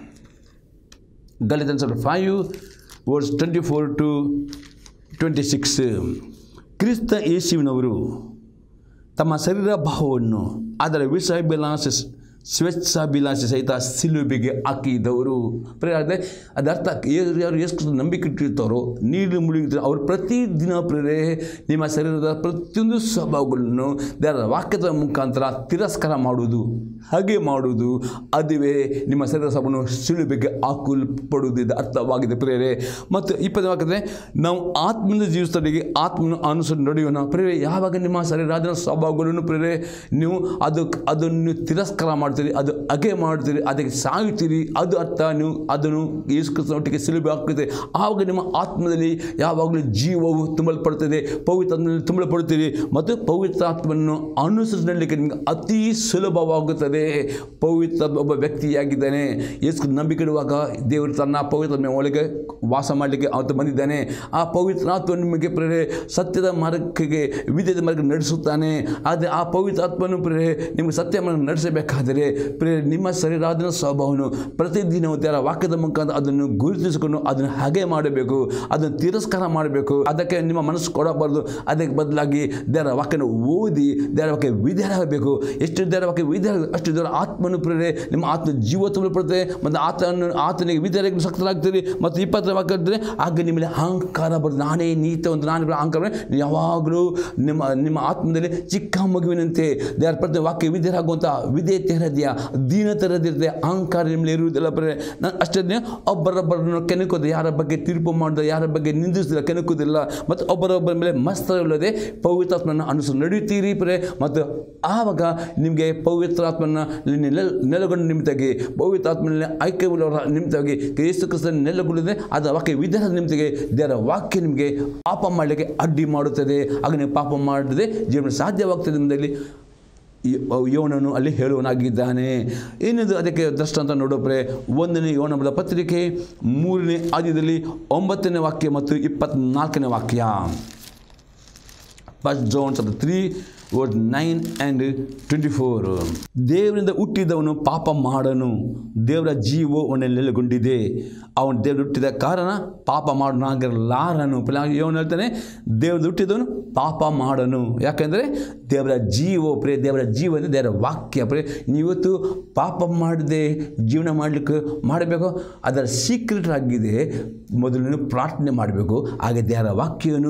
Galatians chapter five verse twenty four to twenty six ಕ್ರಿಸ್ತ ಯೇಸುವಿನವರು ತಮ್ಮ ಶರೀರ ಭಾವವನ್ನು ಅದರ ವಿಷಾಭಿಲಾಷ ಸ್ವೇಚ್ಛಾಭಿಲಾಷೆ ಸಹಿತ ಸಿಲುಬೆಗೆ ಹಾಕಿದವರು ಪ್ರೇರೆ ಅದರ್ಥ ಯಾರು ಯಾರು ಎಷ್ಟು ನಂಬಿಕೆ ಇಟ್ಟಿರ್ತಾರೋ ನೀರು ಮುಳುಗಿರ್ತಾರೆ ಅವರು ಪ್ರತಿದಿನ ಪ್ರೇರೆ ನಿಮ್ಮ ಶರೀರದ ಪ್ರತಿಯೊಂದು ಸ್ವಭಾವಗಳನ್ನು ದೇವರ ವಾಕ್ಯದ ಮುಖಾಂತರ ತಿರಸ್ಕಾರ ಮಾಡುವುದು ಹಾಗೆ ಮಾಡುವುದು ಅದುವೇ ನಿಮ್ಮ ಶರೀರ ಸ್ವಭಾವವನ್ನು ಸಿಲುಬೆಗೆ ಹಾಕಲ್ಪಡುವುದು ಇದು ಅರ್ಥವಾಗಿದೆ ಪ್ರೇರೆ ಮತ್ತು ಇಪ್ಪತ್ತು ವಾಕ್ಯದಲ್ಲಿ ನಾವು ಆತ್ಮದಿಂದ ಜೀವಿಸ್ತಡೆಗೆ ಆತ್ಮನ ಅನುಸರಿ ನಡೆಯೋಣ ಪ್ರೇರೆ ಯಾವಾಗ ನಿಮ್ಮ ಶರೀರಾದ ಸ್ವಭಾವಗಳನ್ನು ಪ್ರೇರೆ ನೀವು ಅದು ಅದನ್ನು ನೀವು ತಿರಸ್ಕಾರ ಮಾಡ್ತೀರಿ ಅದು ಅಗೆ ಮಾಡ್ತೀರಿ ಅದಕ್ಕೆ ಸಾಯುತ್ತೀರಿ ಅದು ಅರ್ಥ ನೀವು ಅದನ್ನು ಯೇಸು ಕ್ರಿಸ್ತನೊಟ್ಟಿಗೆ ಸಿಲುಬೆ ಹಾಕ್ತೀರಿ ಆವಾಗ ನಿಮ್ಮ ಆತ್ಮದಲ್ಲಿ ಯಾವಾಗಲೂ ಜೀವವು ತುಂಬಲ್ಪಡ್ತದೆ ಪವಿತ್ರಾತ್ಮದಲ್ಲಿ ತುಂಬಲ್ಪಡುತ್ತೀರಿ ಮತ್ತು ಪವಿತ್ರಾತ್ಮವನ್ನು ಅನುಸರಿಸಲಿಕ್ಕೆ ನಿಮಗೆ ಅತಿ ಸುಲಭವಾಗುತ್ತದೆ ಪವಿತ್ರ ಒಬ್ಬ ವ್ಯಕ್ತಿಯಾಗಿದ್ದಾನೆ ಯೇಸು ನಂಬಿಕೆ ಇಡುವಾಗ ದೇವರು ತನ್ನ ಪವಿತ್ರ ಒಳಗೆ ವಾಸ ಮಾಡಲಿಕ್ಕೆ ಅವತ್ತು ಬಂದಿದ್ದಾನೆ ಆ ಪವಿತ್ರಾತ್ಮ ನಿಮಗೆ ಪ್ರೇರೆ ಸತ್ಯದ ಮಾರ್ಗಕ್ಕೆ ವಿದ್ಯದ ಮಾರ್ಗ ನಡೆಸುತ್ತಾನೆ ಆದರೆ ಆ ಪವಿತ್ರಾತ್ಮನು ಪ್ರೇರೆ ನಿಮಗೆ ಸತ್ಯ ಮಾರ್ಗ ನಡೆಸಬೇಕಾದರೆ ಪ್ರೇರೆ ನಿಮ್ಮ ಶರೀರಾದ ಸ್ವಭಾವವನ್ನು ಪ್ರತಿದಿನ ದೇವರ ವಾಕ್ಯದ ಮುಖಾಂತರ ಅದನ್ನು ಗುರುತಿಸಿಕೊಂಡು ಅದನ್ನು ಹಾಗೆ ಮಾಡಬೇಕು ಅದನ್ನು ತಿರಸ್ಕಾರ ಮಾಡಬೇಕು ಅದಕ್ಕೆ ನಿಮ್ಮ ಮನಸ್ಸು ಕೊಡಬಾರ್ದು ಅದಕ್ಕೆ ಬದಲಾಗಿ ದೇವರ ವಾಕ್ಯನ ಓದಿ ದೇವರ ವಾಕ್ಯ ವಿಧೇಯರಾಗಬೇಕು ಎಷ್ಟು ದೇವರ ವಾಕ್ಯ ವಿಧೇಯ ಅಷ್ಟು ದೇವರ ಆತ್ಮನು ಪ್ರೇರೆ ನಿಮ್ಮ ಆತ್ಮ ಜೀವ ತುಂಬಲ್ಪಡುತ್ತೆ ಮತ್ತು ಆತನ ಆತನಿಗೆ ವಿಧೇಯರಾಗಿ ಸಕ್ತರಾಗ್ತೀರಿ ಮತ್ತು ಇಪ್ಪತ್ತರ ವಾಕ್ಯ ಇದ್ದರೆ ಆಗ ನಿಮ್ಮಲ್ಲಿ ಅಹಂಕಾರ ಬರ್ತದೆ ನಾನೇ ನೀತ ಒಂದು ನಾನು ಬಿಡ ಅಹಂಕಾರ ಬಂದ್ರೆ ನೀವು ಯಾವಾಗಲೂ ನಿಮ್ಮ ನಿಮ್ಮ ಆತ್ಮದಲ್ಲಿ ಚಿಕ್ಕ ಮಗುವಿನಂತೆ ದೇವರ ಪ್ರತಿ ವಾಕ್ಯ ವಿಧೇಯರಾಗುವಂಥ ವಿಧೇಯತೆ ಹೃದಯ ದೀನತೆ ಹೃದಯ ಅಹಂಕಾರ ನಿಮ್ಮಲ್ಲಿ ಇರುವುದಿಲ್ಲ ಬರೇ ನಾನು ಅಷ್ಟೇ ಒಬ್ಬರೊಬ್ಬರನ್ನು ಕೆಣಕೋದು ಯಾರ ಬಗ್ಗೆ ತೀರ್ಪು ಮಾಡೋದು ಯಾರ ಬಗ್ಗೆ ನಿಂದಿಸೋದಿಲ್ಲ ಕೆಣಕೋದಿಲ್ಲ ಮತ್ತು ಒಬ್ಬರೊಬ್ಬರ ಮೇಲೆ ಮಸ್ತವಿಲ್ಲದೆ ಪವಿತ್ರಾತ್ಮನ ಅನುಸರಿ ನಡೆಯುತ್ತೀರಿ ಪ್ರೇ ಮತ್ತು ಆವಾಗ ನಿಮಗೆ ಪವಿತ್ರಾತ್ಮನ ನೆಲ ನೆಲೆಗೊಂಡು ನಿಮಿತ್ತಾಗಿ ಪವಿತ್ರಾತ್ಮನಲ್ಲಿ ಐಕ್ಯವುಳ್ಳವರ ನಿಮಿತ್ತವಾಗಿ ಯೇಸು ಕ್ರಿಸ್ತನ ನೆಲೆಗೊಳ್ಳದೆ ಅದರ ವಾಕ್ಯ ವಿಧಾನದ ನಿಮಿತ್ತಿಗೆ ದೇವರ ವಾಕ್ಯ ನಿಮಗೆ ಪಾಪ ಮಾಡಲಿಕ್ಕೆ ಅಡ್ಡಿ ಮಾಡುತ್ತದೆ ಆಗ ನೀವು ಪಾಪ ಮಾಡದೆ ಜೀವನ ಸಾಧ್ಯವಾಗ್ತದೆ ಎಂಬುದಾಗಿ ಯೋನನು ಅಲ್ಲಿ ಹೇಳುವನಾಗಿದ್ದಾನೆ ಇನ್ನೊಂದು ಅದಕ್ಕೆ ದೃಷ್ಟಾಂತ ನೋಡೋಪ್ರೆ ಒಂದನೇ ಯೋನಬಲ ಪತ್ರಿಕೆ ಮೂರನೇ ಆದ್ಯದಲ್ಲಿ ಒಂಬತ್ತನೇ ವಾಕ್ಯ ಮತ್ತು ಇಪ್ಪತ್ನಾಲ್ಕನೇ ವಾಕ್ಯ first John chapter three word nine and twenty four ದೇವರಿಂದ ಹುಟ್ಟಿದವನು ಪಾಪ ಮಾಡನು ದೇವರ ಜೀವೋ ಅವನಲ್ಲಿ ನೆಲೆಗೊಂಡಿದೆ ಅವನು ದೇವರು ಹುಟ್ಟಿದ ಕಾರಣ ಪಾಪ ಮಾಡನಾಗಿರಲಾರನು ಇವನು ಹೇಳ್ತಾನೆ ದೇವ್ರದ್ದು ಹುಟ್ಟಿದವನು ಪಾಪ ಮಾಡನು ಯಾಕೆಂದರೆ ದೇವರ ಜೀವ ಪ್ರೇ ದೇವರ ಜೀವ ಅಂದರೆ ದೇವರ ವಾಕ್ಯ ಪ್ರೇ ನೀವತ್ತು ಪಾಪ ಮಾಡದೆ ಜೀವನ ಮಾಡಲಿಕ್ಕೆ ಮಾಡಬೇಕು ಅದರ ಸೀಕ್ರೆಟ್ ಆಗಿದೆ ಮೊದಲು ನೀನು ಪ್ರಾರ್ಥನೆ ಮಾಡಬೇಕು ಹಾಗೆ ದೇವರ ವಾಕ್ಯನು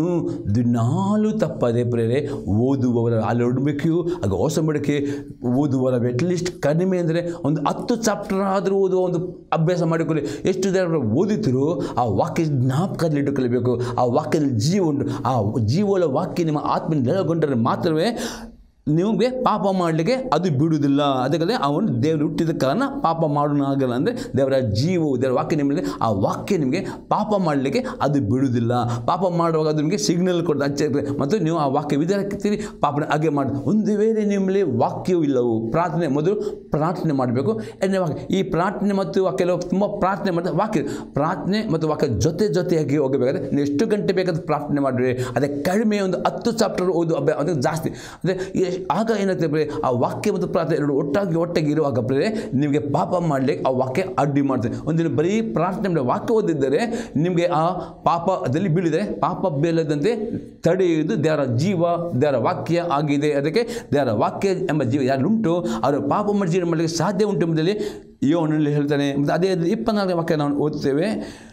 ದಿನಾಲು ತಪ್ಪದೆ ಪ್ರೇರೆ ಓದುವವರ ಅಲ್ಲೊಡ್ಬೇಕು ಆಗ ಹೊಸ ಮಡಿಕೆ ಓದುವರ ಅಟ್ಲೀಸ್ಟ್ ಕಡಿಮೆ ಅಂದರೆ ಒಂದು ಹತ್ತು ಚಾಪ್ಟರ್ ಆದರೂ ಓದುವ ಒಂದು ಅಭ್ಯಾಸ ಮಾಡಿಕೊಳ್ಳಿ ಎಷ್ಟು ಜನ ಓದಿದ್ರು ಆ ವಾಕ್ಯ ಜ್ಞಾಪಕದಲ್ಲಿ ಇಟ್ಟುಕೊಳ್ಳಬೇಕು ಆ ವಾಕ್ಯದಲ್ಲಿ ಜೀವ ಉಂಟು ಆ ಜೀವದ ವಾಕ್ಯ ನಿಮ್ಮ ಆತ್ಮ ನೆಲೆಗೊಂಡರೆ ಮಾತ್ರವೇ ನಿಮಗೆ ಪಾಪ ಮಾಡಲಿಕ್ಕೆ ಅದು ಬಿಡುವುದಿಲ್ಲ ಅದಕ್ಕೆ ಅವನು ದೇವರು ಹುಟ್ಟಿದ ಕಾರಣ ಪಾಪ ಮಾಡೋಣಾಗಲ್ಲ ಅಂದರೆ ದೇವರ ಜೀವವು ದೇವರ ವಾಕ್ಯ ನಿಮ್ಮಲ್ಲಿ ಆ ವಾಕ್ಯ ನಿಮಗೆ ಪಾಪ ಮಾಡಲಿಕ್ಕೆ ಅದು ಬಿಡುವುದಿಲ್ಲ ಪಾಪ ಮಾಡುವಾಗ ಅದು ನಿಮಗೆ ಸಿಗ್ನಲ್ ಕೊಡ್ದು ಅಚ್ಚ ಮತ್ತು ನೀವು ಆ ವಾಕ್ಯ ವಿಧಾನಕ್ಕಿರ್ತೀರಿ ಪಾಪನ ಹಾಗೆ ಮಾಡಿ ಒಂದು ವೇಳೆ ನಿಮ್ಮಲ್ಲಿ ವಾಕ್ಯವೂ ಇಲ್ಲವು ಪ್ರಾರ್ಥನೆ ಮೊದಲು ಪ್ರಾರ್ಥನೆ ಮಾಡಬೇಕು ಎರಡನೇ ವಾಕ್ಯ ಈ ಪ್ರಾರ್ಥನೆ ಮತ್ತು ಕೆಲವು ತುಂಬ ಪ್ರಾರ್ಥನೆ ಮಾಡಿದ್ರೆ ವಾಕ್ಯ ಪ್ರಾರ್ಥನೆ ಮತ್ತು ವಾಕ್ಯ ಜೊತೆ ಜೊತೆಯಾಗಿ ಹೋಗಬೇಕಾದ್ರೆ ನೀವು ಎಷ್ಟು ಗಂಟೆ ಬೇಕಾದ್ರೆ ಪ್ರಾರ್ಥನೆ ಮಾಡಿರಿ ಅದೇ ಕಡಿಮೆ ಒಂದು ಹತ್ತು ಚಾಪ್ಟರ್ ಓದು ಅಭ್ಯಾಸ ಅದು ಜಾಸ್ತಿ ಅಂದರೆ ಎ- ಆಗ ಏನಾಗ್ತದೆ ಬರೀ ಆ ವಾಕ್ಯ ಮತ್ತು ಪ್ರಾರ್ಥನೆ ಎರಡು ಒಟ್ಟಾಗಿ ಒಟ್ಟಾಗಿ ಇರುವಾಗ ಬರೀ ನಿಮಗೆ ಪಾಪ ಮಾಡಲಿಕ್ಕೆ ಆ ವಾಕ್ಯ ಅಡ್ಡಿ ಮಾಡ್ತದೆ ಒಂದಿನ ಬರೀ ಪ್ರಾರ್ಥನೆ ಮಾಡಿ ವಾಕ್ಯ ಓದಿದ್ದರೆ ನಿಮಗೆ ಆ ಪಾಪದಲ್ಲಿ ಬೀಳಿದೆ ಪಾಪ ಬೀಳದಂತೆ ತಡೆಯುವುದು ದೇವರ ಜೀವ ದೇವರ ವಾಕ್ಯ ಆಗಿದೆ ಅದಕ್ಕೆ ದೇವರ ವಾಕ್ಯ ಎಂಬ ಜೀವ ಯಾರು ಉಂಟು ಅವರು ಪಾಪ ಮಾಡಿ ಜೀವನ ಮಾಡಲಿಕ್ಕೆ ಸಾಧ್ಯ ಉಂಟು ಎಂಬುದರಲ್ಲಿ ಯೋನಲ್ಲಿ ಹೇಳ್ತಾನೆ ಮತ್ತು ಅದೇ ಇಪ್ಪತ್ನಾಲ್ಕನೇ ವಾಕ್ಯ ನಾವು ಓದ್ತೇವೆ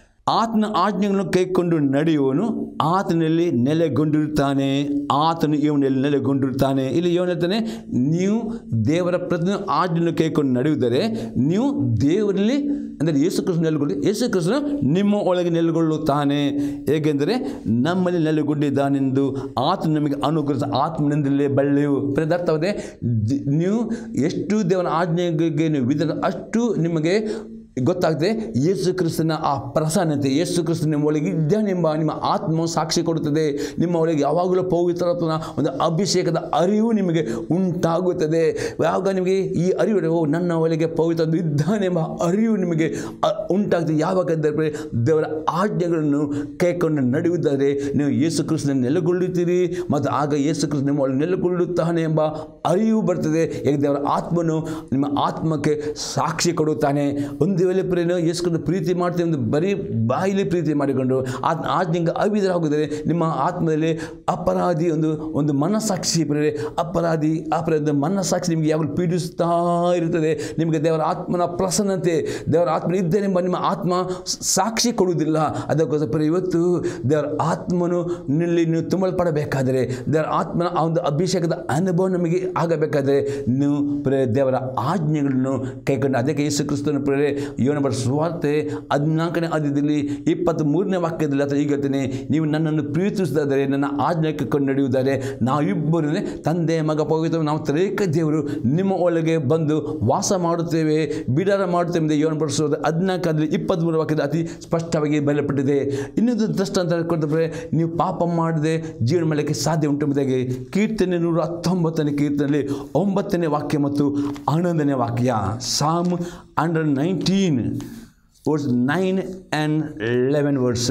ಆತನ ಆಜ್ಞೆಗಳನ್ನು ಕೈಕೊಂಡು ನಡೆಯುವನು ಆತನಲ್ಲಿ ನೆಲೆಗೊಂಡಿರುತ್ತಾನೆ ಆತನು ಇವನಲ್ಲಿ ನೆಲೆಗೊಂಡಿರುತ್ತಾನೆ ಇಲ್ಲಿ ಇವನು ಹೇಳ್ತಾನೆ ನೀವು ದೇವರ ಪ್ರತಿ ಆಜ್ಞೆಯನ್ನು ಕೈಕೊಂಡು ನಡೆಯುವುದರೆ ನೀವು ದೇವರಲ್ಲಿ ಅಂದರೆ ಯೇಸು ಕೃಷ್ಣ ನೆಲೆಗೊಂಡು ಯೇಸು ಕೃಷ್ಣ ನಿಮ್ಮ ಒಳಗೆ ನೆಲೆಗೊಳ್ಳುತ್ತಾನೆ ಹೇಗೆಂದರೆ ನಮ್ಮಲ್ಲಿ ನೆಲೆಗೊಂಡಿದ್ದಾನೆಂದು ಆತನು ನಮಗೆ ಅನುಗ್ರಹಿಸ ಆತ್ಮನಿಂದಲೇ ಬಳ್ಳೆಯು ಅರ್ಥವಾದೆ ನೀವು ಎಷ್ಟು ದೇವರ ಆಜ್ಞೆಗೆ ನೀವು ವಿಧಾನ ಅಷ್ಟು ನಿಮಗೆ ಗೊತ್ತಾಗ್ತದೆ ಯೇಸು ಕ್ರಿಸ್ತನ ಆ ಪ್ರಸನ್ನತೆ ಯೇಸು ಕ್ರಿಸ್ತ ನಿಮ್ಮ ಒಳಗೆ ಇದ್ದಾನೆಂಬ ನಿಮ್ಮ ಆತ್ಮ ಸಾಕ್ಷಿ ಕೊಡುತ್ತದೆ ನಿಮ್ಮ ಒಳಗೆ ಯಾವಾಗಲೂ ಪವಿತ್ರತ್ವನ ಒಂದು ಅಭಿಷೇಕದ ಅರಿವು ನಿಮಗೆ ಉಂಟಾಗುತ್ತದೆ ಯಾವಾಗ ನಿಮಗೆ ಈ ಅರಿವು ಓ ನನ್ನ ಒಳಗೆ ಪವಿತ್ರ ಇದ್ದಾನೆಂಬ ಅರಿವು ನಿಮಗೆ ಅ- ಉಂಟಾಗ್ತದೆ ಯಾವಾಗ ಅಂದರೆ ದೇವರ ಆಜ್ಞೆಗಳನ್ನು ಕೈಕೊಂಡು ನಡೆಯುವುದಾದರೆ ನೀವು ಯೇಸು ಕ್ರಿಸ್ತನ ನೆಲೆಗೊಳ್ಳುತ್ತೀರಿ ಮತ್ತು ಆಗ ಯೇಸು ಕ್ರಿಸ್ತ ನಿಮ್ಮ ಒಳಗೆ ನೆಲೆಗೊಳ್ಳುತ್ತಾನೆ ಎಂಬ ಅರಿವು ಬರ್ತದೆ ಹೇಗೆ ದೇವರ ಆತ್ಮನು ನಿಮ್ಮ ಆತ್ಮಕ್ಕೆ ಸಾಕ್ಷಿ ಕೊಡುತ್ತಾನೆ ಒಂದು ವೇಳೆ ಪ್ರೇರಣೆ ಯೇಸುಕೊಂಡು ಪ್ರೀತಿ ಮಾಡ್ತೇವೆ ಎಂದು ಬರೀ ಬಾಯಿಲಿ ಪ್ರೀತಿ ಮಾಡಿಕೊಂಡು ಆತ್ ಆಜ್ಞೆಗೆ ಅವಿಧರಾಗಿದ್ದರೆ ನಿಮ್ಮ ಆತ್ಮದಲ್ಲಿ ಅಪರಾಧಿ ಒಂದು ಒಂದು ಮನಸ್ಸಾಕ್ಷಿ ಪ್ರೇರೆ ಅಪರಾಧಿ ಅಪರಾಧ ಮನಸ್ಸಾಕ್ಷಿ ನಿಮಗೆ ಯಾವಾಗಲೂ ಪೀಡಿಸ್ತಾ ಇರುತ್ತದೆ ನಿಮಗೆ ದೇವರ ಆತ್ಮನ ಪ್ರಸನ್ನತೆ ದೇವರ ಆತ್ಮ ಇದ್ದೇನೆಂಬ ನಿಮ್ಮ ಆತ್ಮ ಸಾಕ್ಷಿ ಕೊಡುವುದಿಲ್ಲ ಅದಕ್ಕೋಸ್ಕರ ಪ್ರಿಯ ಇವತ್ತು ದೇವರ ಆತ್ಮನು ನಿಲ್ಲಿ ನೀವು ತುಂಬಲ್ಪಡಬೇಕಾದರೆ ದೇವರ ಆತ್ಮನ ಆ ಒಂದು ಅಭಿಷೇಕದ ಅನುಭವ ನಮಗೆ ಆಗಬೇಕಾದರೆ ನೀವು ಪ್ರೇ ದೇವರ ಆಜ್ಞೆಗಳನ್ನು ಕೈಕೊಂಡು ಅದಕ್ಕೆ ಯೇಸು ಕ್ರಿಸ್ತನ ಪ್ರೇರೆ ಇವನ ಸುವಾರ್ತೆ ಹದಿನಾಲ್ಕನೇ ಅಧ್ಯದಲ್ಲಿ ಇಪ್ಪತ್ತ್ ಮೂರನೇ ವಾಕ್ಯದಲ್ಲಿ ಅಥವಾ ಈಗ ಹೇಳ್ತೇನೆ ನೀವು ನನ್ನನ್ನು ಪ್ರೀತಿಸಿದರೆ ನನ್ನ ಆಜ್ಞೆ ಕೈಕೊಂಡು ನಡೆಯುವುದಾದರೆ ನಾವಿಬ್ಬರೇ ತಂದೆ ಮಗ ಪವಿತ್ರ ನಾವು ತ್ರೇಕ ದೇವರು ನಿಮ್ಮ ಒಳಗೆ ಬಂದು ವಾಸ ಮಾಡುತ್ತೇವೆ ಬಿಡಾರ ಮಾಡುತ್ತೇವೆ ಎಂದು ಯೋನ ಬರೆಸೋದು ಹದಿನಾಲ್ಕರಲ್ಲಿ ಇಪ್ಪತ್ತ್ಮೂರು ವಾಕ್ಯದ ಅತಿ ಸ್ಪಷ್ಟವಾಗಿ ಬಯಲಪಟ್ಟಿದೆ ಇನ್ನೊಂದು ದೃಷ್ಟಾಂತ ಕೊಡ್ತಾರೆ ನೀವು ಪಾಪ ಮಾಡದೆ ಜೀವನ ಮಾಡಲಿಕ್ಕೆ ಸಾಧ್ಯ ಉಂಟು ಎಂಬುದಾಗಿ ಕೀರ್ತನೆ ನೂರ ಹತ್ತೊಂಬತ್ತನೇ ಕೀರ್ತನೆಯಲ್ಲಿ ಒಂಬತ್ತನೇ ವಾಕ್ಯ ಮತ್ತು ಹನ್ನೊಂದನೇ ವಾಕ್ಯ psalm hundred nineteen words nine and eleven words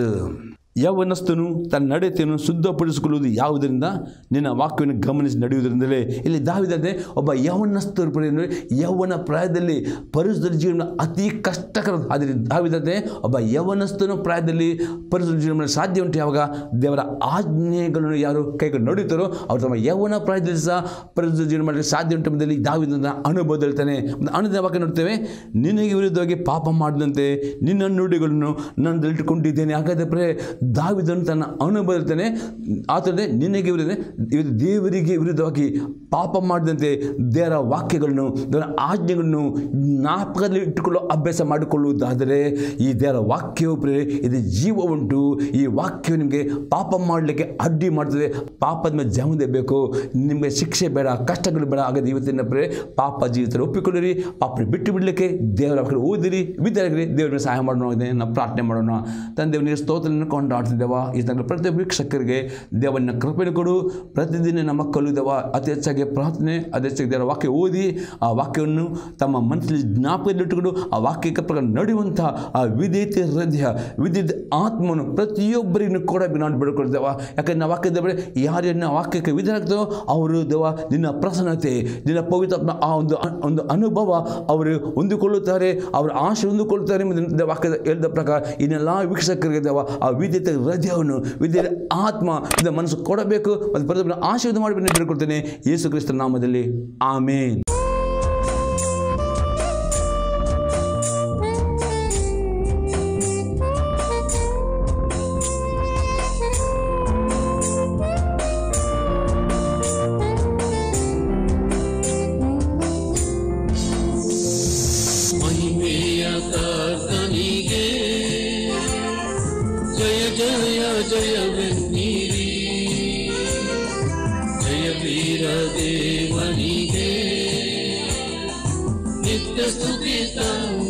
ಯವನಸ್ಥನು ತನ್ನ ನಡತೆಯನ್ನು ಶುದ್ಧಪಡಿಸಿಕೊಳ್ಳುವುದು ಯಾವುದರಿಂದ ನಿನ್ನ ವಾಕ್ಯವನ್ನು ಗಮನಿಸಿ ನಡೆಯುವುದರಿಂದಲೇ ಇಲ್ಲಿ ದಾವಿದಂತೆ ಒಬ್ಬ ಯವನಸ್ಥರು ಪ್ರಿಯ ಅಂದರೆ ಯೌವನ ಪ್ರಾಯದಲ್ಲಿ ಪರಿಸರ ಜೀವನ ಅತಿ ಕಷ್ಟಕರ ಆದರೆ ದಾವಿದಂತೆ ಒಬ್ಬ ಯವನಸ್ಥನು ಪ್ರಾಯದಲ್ಲಿ ಪರಿಸರ ಜೀವನ ಮಾಡಲು ಸಾಧ್ಯ ಉಂಟು ಯಾವಾಗ ದೇವರ ಆಜ್ಞೆಗಳನ್ನು ಯಾರು ಕೈಗೊಂಡು ನಡೆಯುತ್ತಾರೋ ಅವರು ತಮ್ಮ ಯೌವನ ಪ್ರಾಯದಲ್ಲಿ ಸಹ ಪರಿಸರ ಜೀವನ ಮಾಡಲಿಕ್ಕೆ ಸಾಧ್ಯ ಉಂಟು ಎಂಬುದರಲ್ಲಿ ದಾವಿದನ ಅನುಭವದಲ್ಲಿ ಹೇಳ್ತಾನೆ ಅನುದ ವಾಕ್ಯ ನೋಡ್ತೇವೆ ನಿನಗೆ ವಿರುದ್ಧವಾಗಿ ಪಾಪ ಮಾಡದಂತೆ ನಿನ್ನ ನುಡಿಗಳನ್ನು ನಾನು ಇಟ್ಟುಕೊಂಡಿದ್ದೇನೆ ಹಾಗಾದರೆ ಪ್ರೇ ದಾವಿದನು ತನ್ನ ಅನುಭವಿರ್ತಾನೆ ಆತನೇ ನಿನಗೆ ವಿರುದ್ಧ ಇದು ದೇವರಿಗೆ ವಿರುದ್ಧವಾಗಿ ಪಾಪ ಮಾಡದಂತೆ ದೇವರ ವಾಕ್ಯಗಳನ್ನು ದೇವರ ಆಜ್ಞೆಗಳನ್ನು ಜ್ಞಾಪಕದಲ್ಲಿ ಇಟ್ಟುಕೊಳ್ಳೋ ಅಭ್ಯಾಸ ಮಾಡಿಕೊಳ್ಳುವುದಾದರೆ ಈ ದೇವರ ವಾಕ್ಯವು ಪ್ರೇ ಇದು ಜೀವ ಉಂಟು ಈ ವಾಕ್ಯವು ನಿಮಗೆ ಪಾಪ ಮಾಡಲಿಕ್ಕೆ ಅಡ್ಡಿ ಮಾಡ್ತದೆ ಪಾಪದ ಮೇಲೆ ಜಮದೆ ಬೇಕು ನಿಮಗೆ ಶಿಕ್ಷೆ ಬೇಡ ಕಷ್ಟಗಳು ಬೇಡ ಆಗದೆ ಇವತ್ತಿನ ಪ್ರೇ ಪಾಪ ಜೀವಿತ ಒಪ್ಪಿಕೊಳ್ಳಿರಿ ಪಾಪ ಬಿಟ್ಟು ಬಿಡಲಿಕ್ಕೆ ದೇವರ ವಾಕ್ಯ ಓದಿರಿ ವಿದ್ಯಾರ್ಥಿಗಳಿಗೆ ದೇವರಿಗೆ ಸಹಾಯ ಮಾಡೋಣ ನಾವು ಪ್ರಾರ್ಥನೆ ಮಾಡೋಣ ತಂದೆ ನೀವು ಸ್ತೋತ್ರ ಕೊಂಡ ಕೊಂಡಾಡ್ತಿದ್ದೇವ ಈ ತನಕ ಪ್ರತಿ ವೀಕ್ಷಕರಿಗೆ ದೇವನ ಕೃಪೆಯನ್ನು ಕೊಡು ಪ್ರತಿದಿನ ನಮ್ಮ ಮಕ್ಕಳು ದೇವ ಅತಿ ಹೆಚ್ಚಾಗಿ ಪ್ರಾರ್ಥನೆ ಅತಿ ಹೆಚ್ಚಾಗಿ ದೇವರ ವಾಕ್ಯ ಓದಿ ಆ ವಾಕ್ಯವನ್ನು ತಮ್ಮ ಮನಸ್ಸಲ್ಲಿ ಜ್ಞಾಪಕದಲ್ಲಿಟ್ಟುಕೊಂಡು ಆ ವಾಕ್ಯಕ್ಕೆ ಪ್ರಕಾರ ನಡೆಯುವಂಥ ಆ ವಿಧೇಯತೆ ಹೃದಯ ವಿದ್ಯುತ್ ಆತ್ಮನು ಪ್ರತಿಯೊಬ್ಬರಿಗೂ ಕೂಡ ನಾನು ಬಿಡ್ಕೊಳ್ತೇವ ಯಾಕಂದ್ರೆ ನಾವು ವಾಕ್ಯದ ಬಳಿ ಯಾರನ್ನ ವಾಕ್ಯಕ್ಕೆ ವಿಧೇಯರಾಗ್ತಾರೋ ಅವರು ದೇವ ನಿನ್ನ ಪ್ರಸನ್ನತೆ ನಿನ್ನ ಪವಿತ್ರಾತ್ಮ ಆ ಒಂದು ಒಂದು ಅನುಭವ ಅವರು ಹೊಂದಿಕೊಳ್ಳುತ್ತಾರೆ ಅವರ ಆಶೆ ಹೊಂದಿಕೊಳ್ಳುತ್ತಾರೆ ಎಂಬುದನ್ನು ವಾಕ್ಯದ ಹೇಳಿದ ಪ್ರಕಾರ ಇನ್ನೆಲ್ಲ ವೀಕ್ಷಕರಿಗೆ ದೇವ ಆ ವಿದ್ಯುತ್ ಹೃದಯವನ್ನು ವಿದ್ಯುತ್ ಆತ್ಮ ಇದು ಮನಸ್ಸು ಕೊಡಬೇಕು ಮತ್ತು ಪ್ರತಿಯೊಬ್ಬರ ಆಶೀರ್ವಾದ ಮಾಡಿ ನಾನು ಬಿಡ್ಕೊಳ್ತೇನೆ ಯೇಸು ಕ್ರಿಸ್ತ ನಾಮದಲ್ಲಿ ಆಮೇನ್ ಮಹಿಮೆಯ ಕರ್ತನಿಗೆ ಜಯ ಜಯ ಜಯವೆನ್ನಿರಿ ಜಯ ವೀರ ದೇವನಿಗೆ ನಿತ್ಯ ಸ್ತುತಿ ತನ್ನ